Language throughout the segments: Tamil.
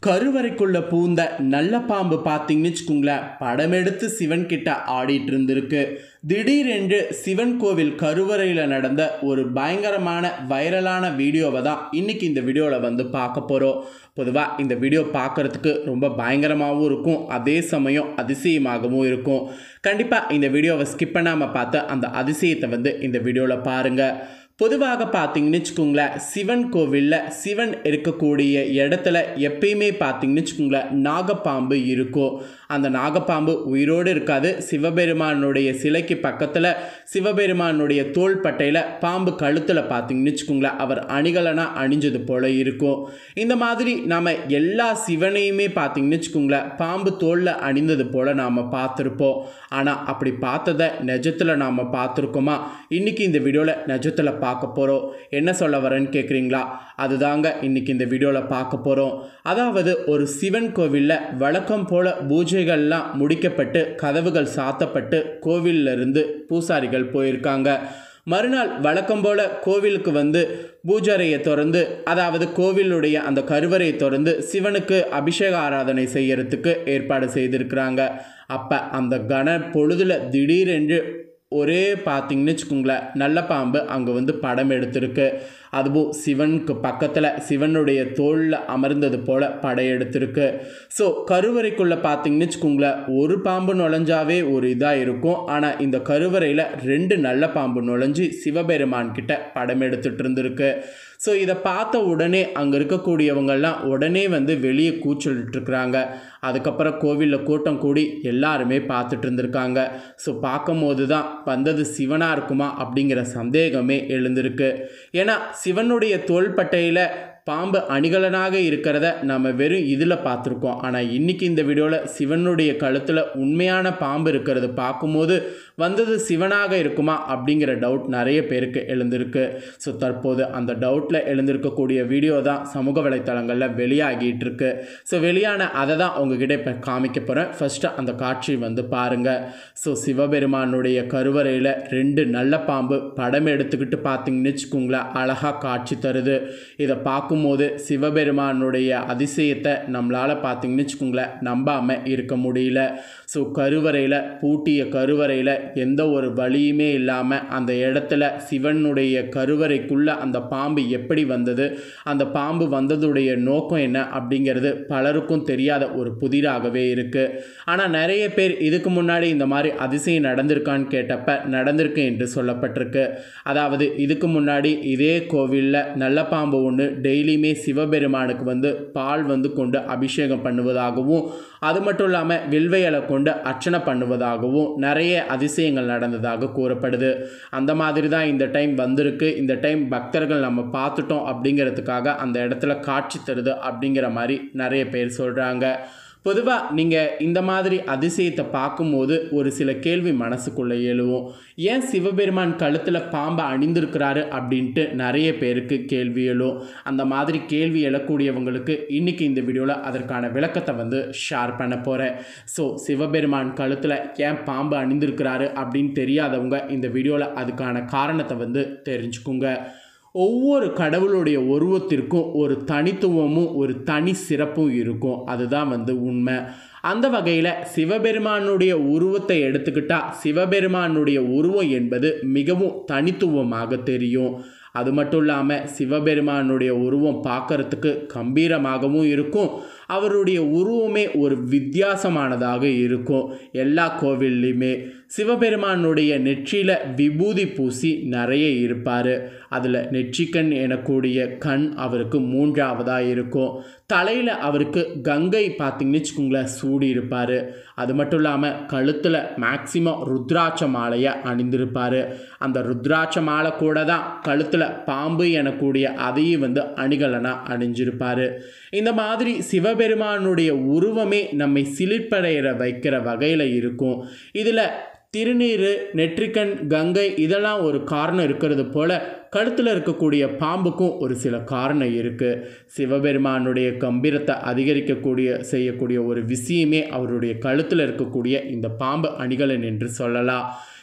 கருவறைக்குள்ள பூந்த நல்ல பாம்பு பார்த்தீங்கன்னு வச்சுக்கோங்களேன் படம் எடுத்து சிவன் கிட்ட ஆடிட்டு இருந்திருக்கு திடீரென்று சிவன் கோவில் கருவறையில் நடந்த ஒரு பயங்கரமான வைரலான வீடியோவை தான் இன்னைக்கு இந்த வீடியோவில் வந்து பார்க்க போகிறோம் பொதுவாக இந்த வீடியோ பார்க்குறதுக்கு ரொம்ப பயங்கரமாகவும் இருக்கும் அதே சமயம் அதிசயமாகவும் இருக்கும் கண்டிப்பாக இந்த வீடியோவை ஸ்கிப் பண்ணாமல் பார்த்து அந்த அதிசயத்தை வந்து இந்த வீடியோவில் பாருங்கள் பொதுவாக பார்த்தீங்கன்னு வச்சுக்கோங்களேன் சிவன் கோவிலில் சிவன் இருக்கக்கூடிய இடத்துல எப்பயுமே பார்த்தீங்கன்னு வச்சுக்கோங்களேன் நாகப்பாம்பு இருக்கும் அந்த நாகப்பாம்பு உயிரோடு இருக்காது சிவபெருமானுடைய சிலைக்கு பக்கத்தில் சிவபெருமானுடைய தோள்பட்டையில் பாம்பு கழுத்தில் பார்த்தீங்கன்னு வச்சுக்கோங்களேன் அவர் அணிகலனா அணிஞ்சது போல இருக்கும் இந்த மாதிரி நாம் எல்லா சிவனையுமே பார்த்தீங்கன்னு வச்சுக்கோங்களேன் பாம்பு தோளில் அணிந்தது போல் நாம் பார்த்துருப்போம் ஆனால் அப்படி பார்த்ததை நிஜத்தில் நாம் பார்த்துருக்கோமா இன்றைக்கி இந்த வீடியோவில் நிஜத்தில் பார்க்க போகிறோம் என்ன சொல்ல வரேன்னு கேட்குறீங்களா அதுதாங்க இன்றைக்கி இந்த வீடியோவில் பார்க்க போகிறோம் அதாவது ஒரு சிவன் கோவிலில் வழக்கம் போல் பூஜைகள்லாம் முடிக்கப்பட்டு கதவுகள் சாத்தப்பட்டு கோவில்ல இருந்து பூசாரிகள் போயிருக்காங்க மறுநாள் வழக்கம் போல் கோவிலுக்கு வந்து பூஜாரையை திறந்து அதாவது கோவிலுடைய அந்த கருவறையை திறந்து சிவனுக்கு அபிஷேக ஆராதனை செய்யறதுக்கு ஏற்பாடு செய்திருக்கிறாங்க அப்போ அந்த கன பொழுதில் திடீரென்று ஒரே பார்த்தீங்கன்னு வச்சுக்கோங்களேன் நல்ல பாம்பு அங்கே வந்து படம் எடுத்திருக்கு அதுவும் சிவனுக்கு பக்கத்தில் சிவனுடைய தோளில் அமர்ந்தது போல் படம் எடுத்திருக்கு ஸோ கருவறைக்குள்ளே பார்த்தீங்கன்னு வச்சுக்கோங்களேன் ஒரு பாம்பு நுழைஞ்சாவே ஒரு இதாக இருக்கும் ஆனால் இந்த கருவறையில் ரெண்டு நல்ல பாம்பு நுழைஞ்சி சிவபெருமான் கிட்ட படம் எடுத்துகிட்டு இருந்திருக்கு ஸோ இதை பார்த்த உடனே அங்கே இருக்கக்கூடியவங்கெல்லாம் உடனே வந்து வெளியே கூச்சலிட்டுருக்குறாங்க அதுக்கப்புறம் கோவிலில் கூட்டம் கூடி எல்லாருமே பார்த்துட்டு இருந்திருக்காங்க ஸோ பார்க்கும்போது தான் வந்தது சிவனாக இருக்குமா அப்படிங்கிற சந்தேகமே எழுந்திருக்கு ஏன்னா சிவனுடைய தோள்பட்டையில் பாம்பு அணிகலனாக இருக்கிறத நம்ம வெறும் இதில் பார்த்துருக்கோம் ஆனால் இன்றைக்கி இந்த வீடியோவில் சிவனுடைய கழுத்தில் உண்மையான பாம்பு இருக்கிறது பார்க்கும்போது வந்தது சிவனாக இருக்குமா அப்படிங்கிற டவுட் நிறைய பேருக்கு எழுந்திருக்கு ஸோ தற்போது அந்த டவுட்டில் எழுந்திருக்கக்கூடிய வீடியோ தான் சமூக வலைத்தளங்களில் வெளியாகிட்டு இருக்கு ஸோ வெளியான அதை தான் உங்ககிட்ட இப்போ காமிக்க போகிறேன் ஃபஸ்ட்டு அந்த காட்சி வந்து பாருங்கள் ஸோ சிவபெருமானுடைய கருவறையில் ரெண்டு நல்ல பாம்பு படம் எடுத்துக்கிட்டு பார்த்தீங்கன்னு வச்சுக்கோங்களேன் அழகாக காட்சி தருது இதை பார்க்கும் பார்க்கும்போது சிவபெருமானுடைய அதிசயத்தை நம்மளால் பார்த்தீங்கன்னு வச்சுக்கோங்களேன் நம்பாமல் இருக்க முடியல ஸோ கருவறையில் பூட்டிய கருவறையில் எந்த ஒரு வழியுமே இல்லாமல் அந்த இடத்துல சிவனுடைய கருவறைக்குள்ளே அந்த பாம்பு எப்படி வந்தது அந்த பாம்பு வந்ததுடைய நோக்கம் என்ன அப்படிங்கிறது பலருக்கும் தெரியாத ஒரு புதிராகவே இருக்குது ஆனால் நிறைய பேர் இதுக்கு முன்னாடி இந்த மாதிரி அதிசயம் நடந்திருக்கான்னு கேட்டப்ப நடந்திருக்கு என்று சொல்லப்பட்டிருக்கு அதாவது இதுக்கு முன்னாடி இதே கோவிலில் நல்ல பாம்பு ஒன்று டெய்லி டெய்லியுமே சிவபெருமானுக்கு வந்து பால் வந்து கொண்டு அபிஷேகம் பண்ணுவதாகவும் அது மட்டும் இல்லாமல் வில்வையலை கொண்டு அர்ச்சனை பண்ணுவதாகவும் நிறைய அதிசயங்கள் நடந்ததாக கூறப்படுது அந்த மாதிரி தான் இந்த டைம் வந்திருக்கு இந்த டைம் பக்தர்கள் நம்ம பார்த்துட்டோம் அப்படிங்கிறதுக்காக அந்த இடத்துல காட்சி தருது அப்படிங்கிற மாதிரி நிறைய பேர் சொல்கிறாங்க பொதுவாக நீங்கள் இந்த மாதிரி அதிசயத்தை பார்க்கும்போது ஒரு சில கேள்வி மனசுக்குள்ளே எழுவும் ஏன் சிவபெருமான் கழுத்தில் பாம்பை அணிந்திருக்கிறாரு அப்படின்ட்டு நிறைய பேருக்கு கேள்வி எழும் அந்த மாதிரி கேள்வி எழக்கூடியவங்களுக்கு இன்றைக்கி இந்த வீடியோவில் அதற்கான விளக்கத்தை வந்து ஷேர் பண்ண போகிறேன் ஸோ சிவபெருமான் கழுத்தில் ஏன் பாம்பு அணிந்திருக்கிறாரு அப்படின்னு தெரியாதவங்க இந்த வீடியோவில் அதுக்கான காரணத்தை வந்து தெரிஞ்சுக்குங்க ஒவ்வொரு கடவுளுடைய உருவத்திற்கும் ஒரு தனித்துவமும் ஒரு தனி சிறப்பும் இருக்கும் அதுதான் வந்து உண்மை அந்த வகையில் சிவபெருமானுடைய உருவத்தை எடுத்துக்கிட்டால் சிவபெருமானுடைய உருவம் என்பது மிகவும் தனித்துவமாக தெரியும் அது மட்டும் இல்லாமல் சிவபெருமானுடைய உருவம் பார்க்கறதுக்கு கம்பீரமாகவும் இருக்கும் அவருடைய உருவமே ஒரு வித்தியாசமானதாக இருக்கும் எல்லா கோவில்லையுமே சிவபெருமானுடைய நெற்றியில் விபூதி பூசி நிறைய இருப்பார் அதில் நெற்றிக்கண் எனக்கூடிய கண் அவருக்கு மூன்றாவதாக இருக்கும் தலையில் அவருக்கு கங்கை பார்த்திங்கன்னு வச்சுக்கோங்களேன் சூடி இருப்பார் அது மட்டும் இல்லாமல் கழுத்தில் மேக்சிமம் ருத்ராட்ச மாலையை அணிந்திருப்பார் அந்த ருத்ராட்ச மாலை கூட தான் கழுத்தில் பாம்பு எனக்கூடிய அதையும் வந்து அணிகலனாக அணிஞ்சிருப்பார் இந்த மாதிரி சிவபெருமானுடைய உருவமே நம்மை சிலிர்ப்படைகிற வைக்கிற வகையில் இருக்கும் இதில் திருநீர் நெற்றிக்கண் கங்கை இதெல்லாம் ஒரு காரணம் இருக்கிறது போல கழுத்தில் இருக்கக்கூடிய பாம்புக்கும் ஒரு சில காரணம் இருக்குது சிவபெருமானுடைய கம்பீரத்தை அதிகரிக்கக்கூடிய செய்யக்கூடிய ஒரு விஷயமே அவருடைய கழுத்தில் இருக்கக்கூடிய இந்த பாம்பு அணிகலன் என்று சொல்லலாம்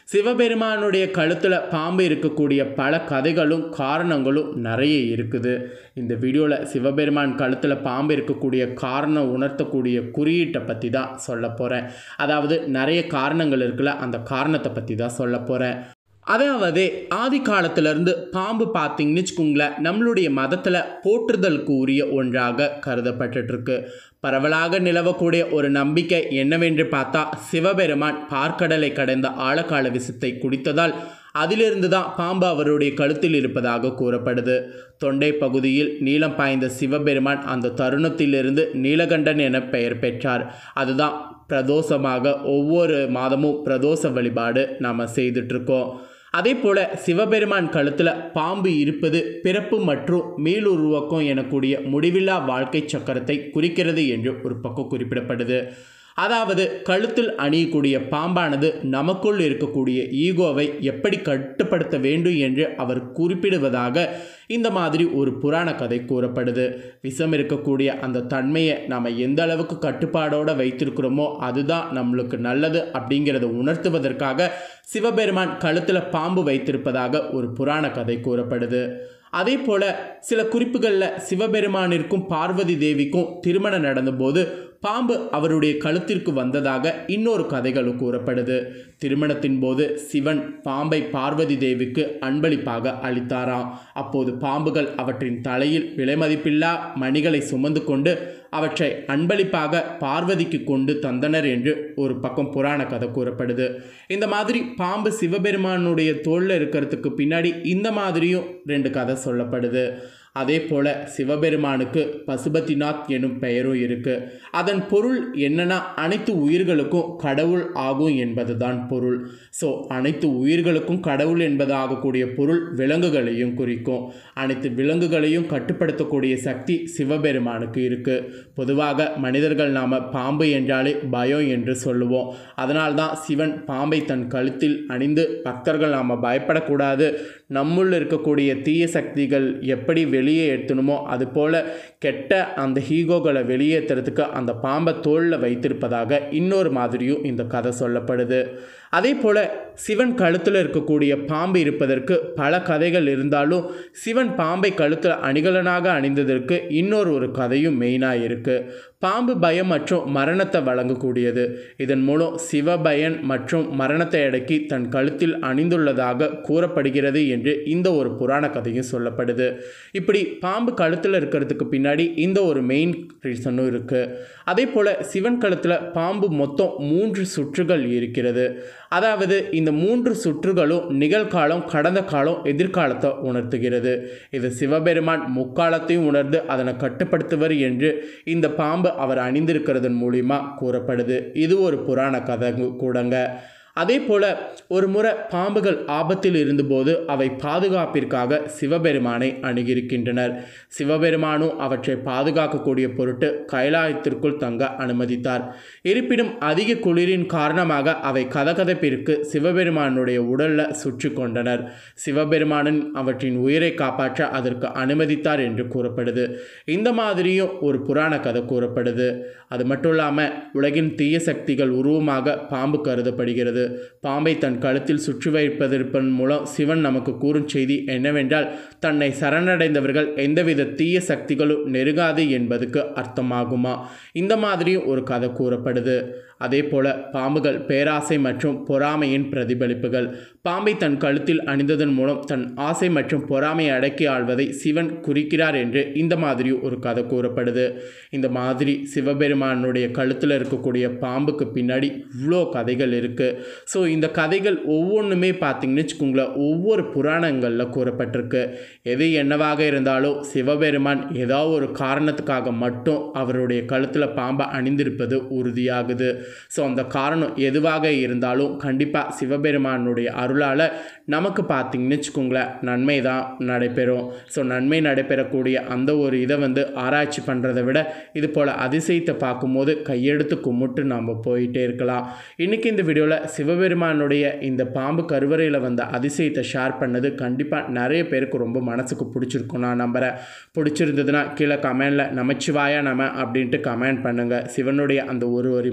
சிவபெருமானுடைய கழுத்தில் பாம்பு இருக்கக்கூடிய பல கதைகளும் காரணங்களும் நிறைய இருக்குது இந்த வீடியோவில் சிவபெருமான் கழுத்தில் பாம்பு இருக்கக்கூடிய காரணம் உணர்த்தக்கூடிய குறியீட்டை பற்றி தான் சொல்ல போகிறேன் அதாவது நிறைய காரணங்கள் இருக்குல்ல அந்த காரணத்தை பற்றி தான் சொல்ல போகிறேன் அதாவது ஆதி காலத்திலிருந்து பாம்பு பார்த்தீங்கன்னு வச்சுக்கோங்களேன் நம்மளுடைய மதத்தில் போற்றுதலுக்கு உரிய ஒன்றாக கருதப்பட்டுருக்கு பரவலாக நிலவக்கூடிய ஒரு நம்பிக்கை என்னவென்று பார்த்தா சிவபெருமான் பார்க்கடலை கடந்த ஆழகால விஷத்தை குடித்ததால் அதிலிருந்து தான் பாம்பு அவருடைய கழுத்தில் இருப்பதாக கூறப்படுது தொண்டை பகுதியில் நீளம் பாய்ந்த சிவபெருமான் அந்த தருணத்திலிருந்து நீலகண்டன் என பெயர் பெற்றார் அதுதான் பிரதோஷமாக ஒவ்வொரு மாதமும் பிரதோஷ வழிபாடு நாம் செய்துட்ருக்கோம் அதே போல் சிவபெருமான் கழுத்தில் பாம்பு இருப்பது பிறப்பு மற்றும் மீளுருவாக்கம் எனக்கூடிய முடிவில்லா வாழ்க்கை சக்கரத்தை குறிக்கிறது என்று ஒரு பக்கம் குறிப்பிடப்படுது அதாவது கழுத்தில் அணியக்கூடிய பாம்பானது நமக்குள் இருக்கக்கூடிய ஈகோவை எப்படி கட்டுப்படுத்த வேண்டும் என்று அவர் குறிப்பிடுவதாக இந்த மாதிரி ஒரு புராண கதை கூறப்படுது விஷம் இருக்கக்கூடிய அந்த தன்மையை நாம் எந்த அளவுக்கு கட்டுப்பாடோடு வைத்திருக்கிறோமோ அதுதான் நம்மளுக்கு நல்லது அப்படிங்கிறத உணர்த்துவதற்காக சிவபெருமான் கழுத்தில் பாம்பு வைத்திருப்பதாக ஒரு புராண கதை கூறப்படுது அதே போல சில குறிப்புகளில் சிவபெருமானிற்கும் பார்வதி தேவிக்கும் திருமணம் நடந்தபோது பாம்பு அவருடைய கழுத்திற்கு வந்ததாக இன்னொரு கதைகளும் கூறப்படுது திருமணத்தின் போது சிவன் பாம்பை பார்வதி தேவிக்கு அன்பளிப்பாக அளித்தாராம் அப்போது பாம்புகள் அவற்றின் தலையில் விலைமதிப்பில்லா மணிகளை சுமந்து கொண்டு அவற்றை அன்பளிப்பாக பார்வதிக்கு கொண்டு தந்தனர் என்று ஒரு பக்கம் புராண கதை கூறப்படுது இந்த மாதிரி பாம்பு சிவபெருமானுடைய தோளில் இருக்கிறதுக்கு பின்னாடி இந்த மாதிரியும் ரெண்டு கதை சொல்லப்படுது அதே போல சிவபெருமானுக்கு பசுபதிநாத் எனும் பெயரும் இருக்கு அதன் பொருள் என்னன்னா அனைத்து உயிர்களுக்கும் கடவுள் ஆகும் என்பதுதான் பொருள் ஸோ அனைத்து உயிர்களுக்கும் கடவுள் என்பது ஆகக்கூடிய பொருள் விலங்குகளையும் குறிக்கும் அனைத்து விலங்குகளையும் கட்டுப்படுத்தக்கூடிய சக்தி சிவபெருமானுக்கு இருக்கு பொதுவாக மனிதர்கள் நாம பாம்பு என்றாலே பயம் என்று சொல்லுவோம் அதனால்தான் சிவன் பாம்பை தன் கழுத்தில் அணிந்து பக்தர்கள் நாம் பயப்படக்கூடாது நம்முள் இருக்கக்கூடிய தீய சக்திகள் எப்படி வெளியே ஏற்றணுமோ அதுபோல் கெட்ட அந்த ஹீகோகளை வெளியேற்றுறதுக்கு அந்த பாம்பை தோளில் வைத்திருப்பதாக இன்னொரு மாதிரியும் இந்த கதை சொல்லப்படுது அதே போல் சிவன் கழுத்தில் இருக்கக்கூடிய பாம்பு இருப்பதற்கு பல கதைகள் இருந்தாலும் சிவன் பாம்பை கழுத்தில் அணிகலனாக அணிந்ததற்கு இன்னொரு ஒரு கதையும் மெயினாக இருக்குது பாம்பு பயம் மற்றும் மரணத்தை வழங்கக்கூடியது இதன் மூலம் சிவபயன் மற்றும் மரணத்தை அடக்கி தன் கழுத்தில் அணிந்துள்ளதாக கூறப்படுகிறது என்று இந்த ஒரு புராண கதையும் சொல்லப்படுது இப்படி பாம்பு கழுத்தில் இருக்கிறதுக்கு பின்னாடி இந்த ஒரு மெயின் ரீசனும் இருக்குது அதே போல் சிவன் கழுத்தில் பாம்பு மொத்தம் மூன்று சுற்றுகள் இருக்கிறது அதாவது இந்த மூன்று சுற்றுகளும் நிகழ்காலம் கடந்த காலம் எதிர்காலத்தை உணர்த்துகிறது இது சிவபெருமான் முக்காலத்தையும் உணர்ந்து அதனை கட்டுப்படுத்துவர் என்று இந்த பாம்பு அவர் அணிந்திருக்கிறதன் மூலிமா கூறப்படுது இது ஒரு புராண கதை கூடங்க அதே போல ஒரு முறை பாம்புகள் ஆபத்தில் இருந்தபோது அவை பாதுகாப்பிற்காக சிவபெருமானை அணுகியிருக்கின்றனர் சிவபெருமானும் அவற்றை பாதுகாக்கக்கூடிய பொருட்டு கைலாயத்திற்குள் தங்க அனுமதித்தார் இருப்பினும் அதிக குளிரின் காரணமாக அவை கதகதப்பிற்கு சிவபெருமானுடைய உடலில் சுற்றி கொண்டனர் சிவபெருமானன் அவற்றின் உயிரை காப்பாற்ற அதற்கு அனுமதித்தார் என்று கூறப்படுது இந்த மாதிரியும் ஒரு புராண கதை கூறப்படுது அது மட்டும் இல்லாமல் உலகின் தீய சக்திகள் உருவமாக பாம்பு கருதப்படுகிறது பாம்பை தன் கழுத்தில் சுற்றி வைப்பதற்பின் மூலம் சிவன் நமக்கு கூறும் செய்தி என்னவென்றால் தன்னை சரணடைந்தவர்கள் எந்தவித தீய சக்திகளும் நெருங்காது என்பதுக்கு அர்த்தமாகுமா இந்த மாதிரியும் ஒரு கதை கூறப்படுது அதே போல பாம்புகள் பேராசை மற்றும் பொறாமையின் பிரதிபலிப்புகள் பாம்பை தன் கழுத்தில் அணிந்ததன் மூலம் தன் ஆசை மற்றும் பொறாமை அடக்கி ஆள்வதை சிவன் குறிக்கிறார் என்று இந்த மாதிரி ஒரு கதை கூறப்படுது இந்த மாதிரி சிவபெருமானுடைய கழுத்தில் இருக்கக்கூடிய பாம்புக்கு பின்னாடி இவ்வளோ கதைகள் இருக்குது ஸோ இந்த கதைகள் ஒவ்வொன்றுமே பார்த்தீங்கன்னு வச்சுக்கோங்களேன் ஒவ்வொரு புராணங்களில் கூறப்பட்டிருக்கு எது என்னவாக இருந்தாலும் சிவபெருமான் ஏதாவது ஒரு காரணத்துக்காக மட்டும் அவருடைய கழுத்தில் பாம்பை அணிந்திருப்பது உறுதியாகுது ஸோ அந்த காரணம் எதுவாக இருந்தாலும் கண்டிப்பாக சிவபெருமானுடைய அருளால் நமக்கு பார்த்தீங்கன்னு வச்சுக்கோங்களேன் நன்மை தான் நடைபெறும் ஸோ நன்மை நடைபெறக்கூடிய அந்த ஒரு இதை வந்து ஆராய்ச்சி பண்ணுறதை விட இது போல் அதிசயத்தை பார்க்கும்போது கையெடுத்து கும்பிட்டு நாம் போயிட்டே இருக்கலாம் இன்றைக்கி இந்த வீடியோவில் சிவபெருமானுடைய இந்த பாம்பு கருவறையில் வந்த அதிசயத்தை ஷேர் பண்ணது கண்டிப்பாக நிறைய பேருக்கு ரொம்ப மனசுக்கு பிடிச்சிருக்கும் நான் நம்புகிறேன் பிடிச்சிருந்ததுன்னா கீழே கமெண்டில் நமச்சிவாயா நம அப்படின்ட்டு கமெண்ட் பண்ணுங்கள் சிவனுடைய அந்த ஒரு ஒரு மந்திரத்தை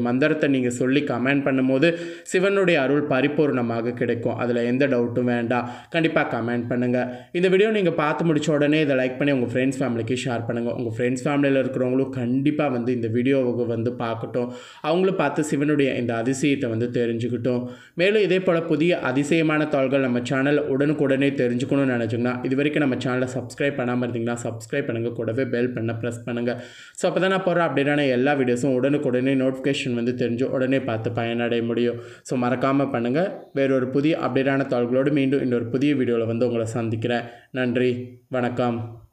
நீங்கள் சொல்லி கமெண்ட் பண்ணும்போது சிவனுடைய அருள் பரிபூர்ணமாக கிடைக்கும் அதில் எந்த டவுட்டும் வேண்டாம் கண்டிப்பாக கமெண்ட் பண்ணுங்கள் இந்த வீடியோ நீங்கள் பார்த்து முடிச்ச உடனே இதை லைக் பண்ணி உங்கள் ஃப்ரெண்ட்ஸ் ஃபேமிலிக்கு ஷேர் பண்ணுங்கள் உங்கள் ஃப்ரெண்ட்ஸ் ஃபேமிலியில் இருக்கிறவங்களும் கண்டிப்பாக வந்து இந்த வீடியோவுக்கு வந்து பார்க்கட்டும் அவங்களும் பார்த்து சிவனுடைய இந்த அதிசயத்தை வந்து தெரிஞ்சுக்கிட்டோம் மேலும் இதே போல் புதிய அதிசயமான தாள்கள் நம்ம சேனல் உடனுக்குடனே தெரிஞ்சுக்கணும்னு நினச்சிங்கன்னா இது வரைக்கும் நம்ம சேனலை சப்ஸ்கிரைப் பண்ணாமல் இருந்தீங்கன்னா சப்ஸ்கிரைப் பண்ணுங்கள் கூடவே பெல் பண்ண ப்ரெஸ் பண்ணுங்கள் ஸோ அப்போ தான் நான் போகிற அப்டேட்டான எல்லா வீடியோஸும் உடனுக்குடனே நோட்டிஃபிகேஷன் வந்து தெரிஞ்சு உடனே பார்த்து பயனடைய முடியும் ஸோ மறக்காமல் பண்ணுங்கள் வேறொரு புதிய அப்டேட்டான தாள்களோடு மீண்டும் இன்னொரு புதிய வீடியோவில் வந்து உங்களை சந்திக்கிறேன் நன்றி வணக்கம்